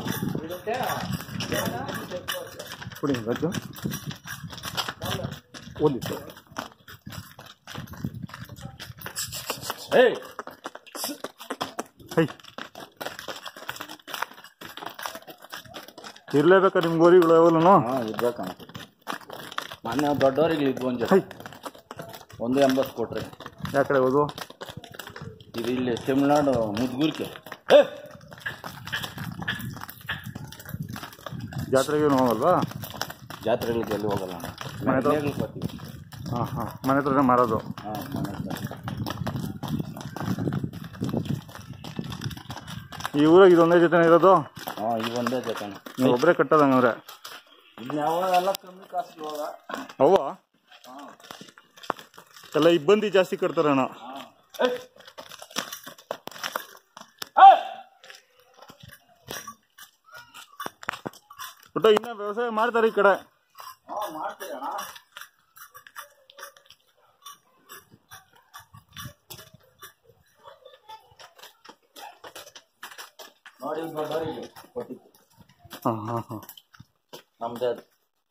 ಕೊಡಿ ಗಜ್ಜು ಒಂದಿತ್ತು ಏಯ್ ಹೈ ಇರ್ಲೇಬೇಕಾ ನಿಮ್ಮ ಗೋರಿಗಳು ಯಾವಲ್ಲೂ ಹಾಂ ಇರ್ಬೇಕಂತ ಮೊನ್ನೆ ದೊಡ್ಡವ್ರಿಗೆ ಇದ್ವು ಒಂದು ಹೈ ಒಂದು ಎಂಬತ್ತು ಕೊಟ್ರೆ ಯಾವ ಕಡೆ ಹೋದು ಇದು ಇಲ್ಲಿ ತಮಿಳ್ನಾಡು ಮುದ್ಗುರ್ಕೆ ಜಾತ್ರೆಗೆ ಹೋಗಲ್ವಾ ಜಾತ್ರೆಗಳಿಗೆ ಎಲ್ಲಿ ಹೋಗಲ್ಲ ಅಣ್ಣ. ಮನೆ ಹತ್ರ? ಮನೆಗಳಿಗೆ ಬರ್ತೀವಿ ಹಾಂ ಹಾಂ ಮನೆ ಹತ್ರನೇ ಮಾರೋದು ಹಾಂ ಮನೆ ಹತ್ರ. ಈ ಊರಾಗ ಇದೊಂದೇ ಜೊತೆ ಇರೋದು ಹಾಂ ಈಗ ಒಂದೇ ಜೊತೆ ಅಣ್ಣ. ನೀವು ಒಬ್ಬರೇ ಕಟ್ಟೋದಂಗಂದ್ರೆ ಇನ್ಯಾವ ಎಲ್ಲ ಕಮ್ಮಿ ಕಾಸು ಇವಾಗ ಅವ್ವ ಎಲ್ಲ ಇಬ್ಬಂದಿ ಜಾಸ್ತಿ ಕಟ್ತಾರಣ್ಣ ಒಟ್ಟು ಇನ್ನ ವ್ಯವಸಾಯ ಮಾಡ್ತಾರೆ ಈ ಕಡೆ ಹಾಂ ಮಾಡ್ತೀವಿ ಅಣ್ಣ ನೋಡಿ ದೊಡ್ಡವರಿಗೆ ಕೊಟ್ಟಿತ್ತು ಹಾಂ ಹಾಂ ಹಾಂ ನಮ್ದೇ ಅದು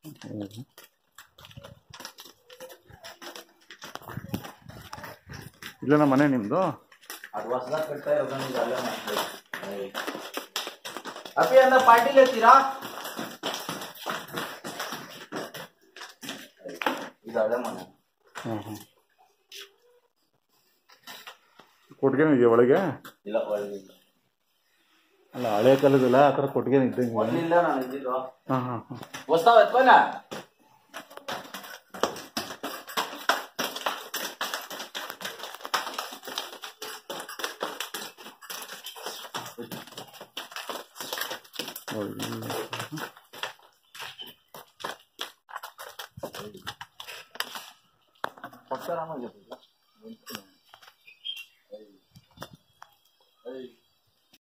ಇಲ್ಲೇನ ಮನೆ ನಿಮ್ಮದು ಅದು ಹೊಸದಾಗ ಕಟ್ತಾ ಇರೋದನ್ನ ಈಗ ಅಲ್ಲೇ ಮಾಡ್ತೀವಿ ಅಪ್ಪಿ ಅಂದ ಪಾರ್ಟಿಲಿ ಎತ್ತೀರಾ ಇದು ಅದೇ ಮನೆ ಹಾಂ ಹಾಂ ಕೊಟ್ಟಿಗೆ ಇದೆಯಾ ಒಳಗೆ ಇಲ್ಲ ಒಳ್ಳೆ ಅಲ್ಲ ಹಳೆ ಕಾಲದಲ್ಲ ಆ ಥರ ಕೊಟ್ಟಿಗೆ ಇದ್ದಂಗೆ ಮೊದಲಿಂದ ನಾನು ಇದ್ದಿದ್ದು ಹಾಂ ಹಾಂ ಹಾಂ ಹೊಸ್ತಾವ ಎತ್ಕೊಲ್ಲ ಪಕ್ಷ